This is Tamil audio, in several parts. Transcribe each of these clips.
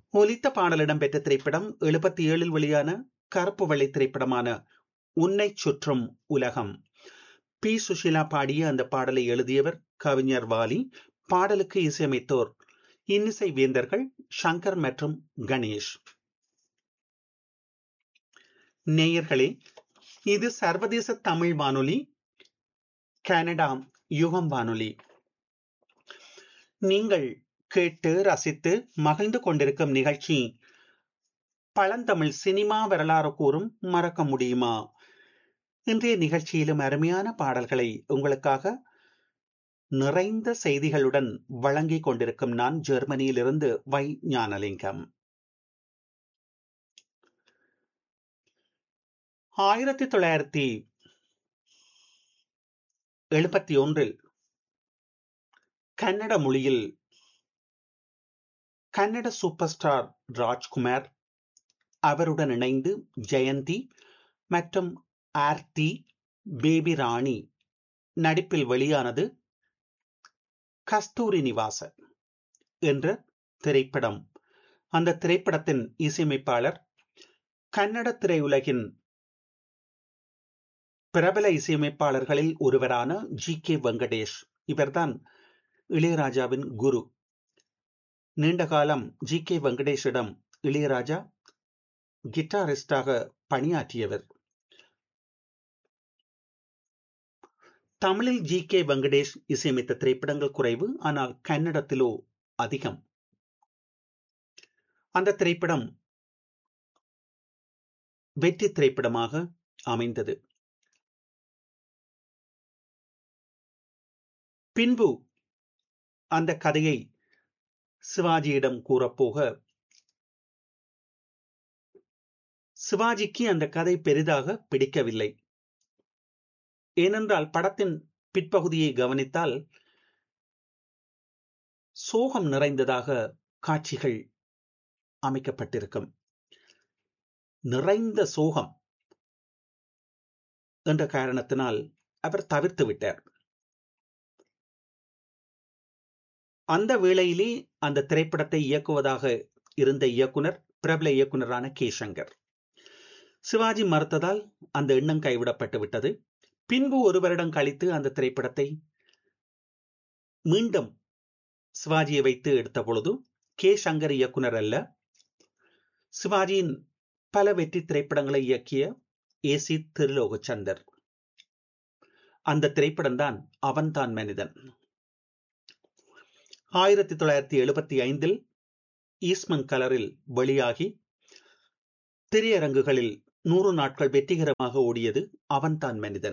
ஒலித்த பாடல் இடம்பெற்ற திரைப்படம் எழுபத்தி ஏழில் வெளியான கருப்பு வெள்ளை திரைப்படமான உன்னை சுற்றும் உலகம் பி சுஷீலா பாடிய அந்த பாடலை எழுதியவர் கவிஞர் வாலி பாடலுக்கு இசையமைத்தோர் இன்னிசை வேந்தர்கள் சங்கர் மற்றும் கணேஷ் நேயர்களே இது சர்வதேச தமிழ் வானொலி கனடா யுகம் வானொலி நீங்கள் கேட்டு ரசித்து மகிழ்ந்து கொண்டிருக்கும் நிகழ்ச்சி பழந்தமிழ் சினிமா வரலாறு கூறும் மறக்க முடியுமா இன்றைய நிகழ்ச்சியிலும் அருமையான பாடல்களை உங்களுக்காக நிறைந்த செய்திகளுடன் வழங்கிக் கொண்டிருக்கும் நான் ஜெர்மனியிலிருந்து வை ஞானலிங்கம் ஆயிரத்தி தொள்ளாயிரத்தி எழுபத்தி ஒன்றில் கன்னட மொழியில் கன்னட சூப்பர் ஸ்டார் ராஜ்குமார் அவருடன் இணைந்து ஜெயந்தி மற்றும் ஆர்த்தி பேபி ராணி நடிப்பில் வெளியானது கஸ்தூரி நிவாச என்ற திரைப்படம் அந்த திரைப்படத்தின் இசையமைப்பாளர் கன்னட திரையுலகின் பிரபல இசையமைப்பாளர்களில் ஒருவரான ஜி கே வெங்கடேஷ் இவர்தான் இளையராஜாவின் குரு நீண்ட காலம் ஜி கே வெங்கடேஷிடம் இளையராஜா கிட்டாரிஸ்டாக பணியாற்றியவர் தமிழில் ஜி கே வெங்கடேஷ் இசையமைத்த திரைப்படங்கள் குறைவு ஆனால் கன்னடத்திலோ அதிகம் அந்த திரைப்படம் வெற்றி திரைப்படமாக அமைந்தது பின்பு அந்த கதையை சிவாஜியிடம் கூறப்போக சிவாஜிக்கு அந்த கதை பெரிதாக பிடிக்கவில்லை ஏனென்றால் படத்தின் பிற்பகுதியை கவனித்தால் சோகம் நிறைந்ததாக காட்சிகள் அமைக்கப்பட்டிருக்கும் நிறைந்த சோகம் என்ற காரணத்தினால் அவர் தவிர்த்து விட்டார் அந்த வேளையிலே அந்த திரைப்படத்தை இயக்குவதாக இருந்த இயக்குனர் பிரபல இயக்குனரான கே சங்கர் சிவாஜி மறுத்ததால் அந்த எண்ணம் கைவிடப்பட்டு விட்டது பின்பு ஒரு வருடம் கழித்து அந்த திரைப்படத்தை மீண்டும் சிவாஜியை வைத்து எடுத்த பொழுது கே சங்கர் இயக்குனர் அல்ல சிவாஜியின் பல வெற்றி திரைப்படங்களை இயக்கிய ஏ சி திருலோகச்சந்தர் அந்த திரைப்படம் தான் அவன்தான் மனிதன் ஆயிரத்தி தொள்ளாயிரத்தி எழுபத்தி ஐந்தில் ஈஸ்மன் கலரில் வெளியாகி திரையரங்குகளில் நூறு நாட்கள் வெற்றிகரமாக ஓடியது அவன்தான் மனிதன்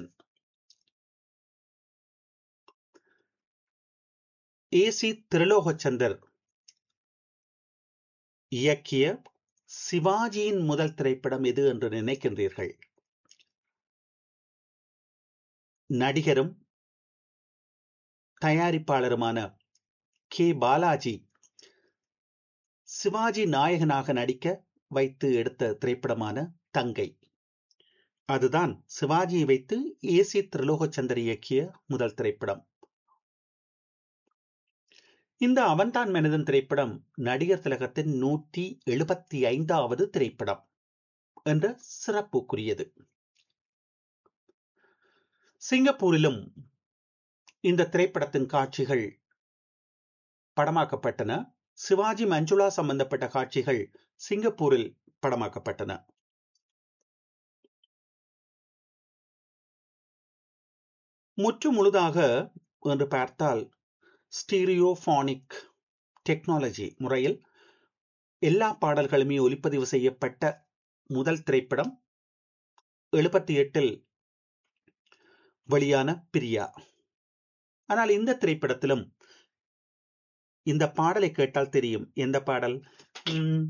ஏ சி திருலோகச்சந்தர் இயக்கிய சிவாஜியின் முதல் திரைப்படம் எது என்று நினைக்கின்றீர்கள் நடிகரும் தயாரிப்பாளருமான கே பாலாஜி சிவாஜி நாயகனாக நடிக்க வைத்து எடுத்த திரைப்படமான தங்கை அதுதான் சிவாஜியை வைத்து ஏசி திரிலோகச்சந்தர் இயக்கிய முதல் திரைப்படம் இந்த அவன்தான் மனிதன் திரைப்படம் நடிகர் திலகத்தின் நூற்றி எழுபத்தி ஐந்தாவது திரைப்படம் என்ற சிறப்புக்குரியது சிங்கப்பூரிலும் இந்த திரைப்படத்தின் காட்சிகள் படமாக்கப்பட்டன சிவாஜி மஞ்சுளா சம்பந்தப்பட்ட காட்சிகள் சிங்கப்பூரில் படமாக்கப்பட்டன முற்று முழுதாக என்று பார்த்தால் ஸ்டீரியோஃபானிக் டெக்னாலஜி முறையில் எல்லா பாடல்களுமே ஒலிப்பதிவு செய்யப்பட்ட முதல் திரைப்படம் எழுபத்தி எட்டில் வெளியான பிரியா ஆனால் இந்த திரைப்படத்திலும் இந்த பாடலை கேட்டால் தெரியும் எந்த பாடல்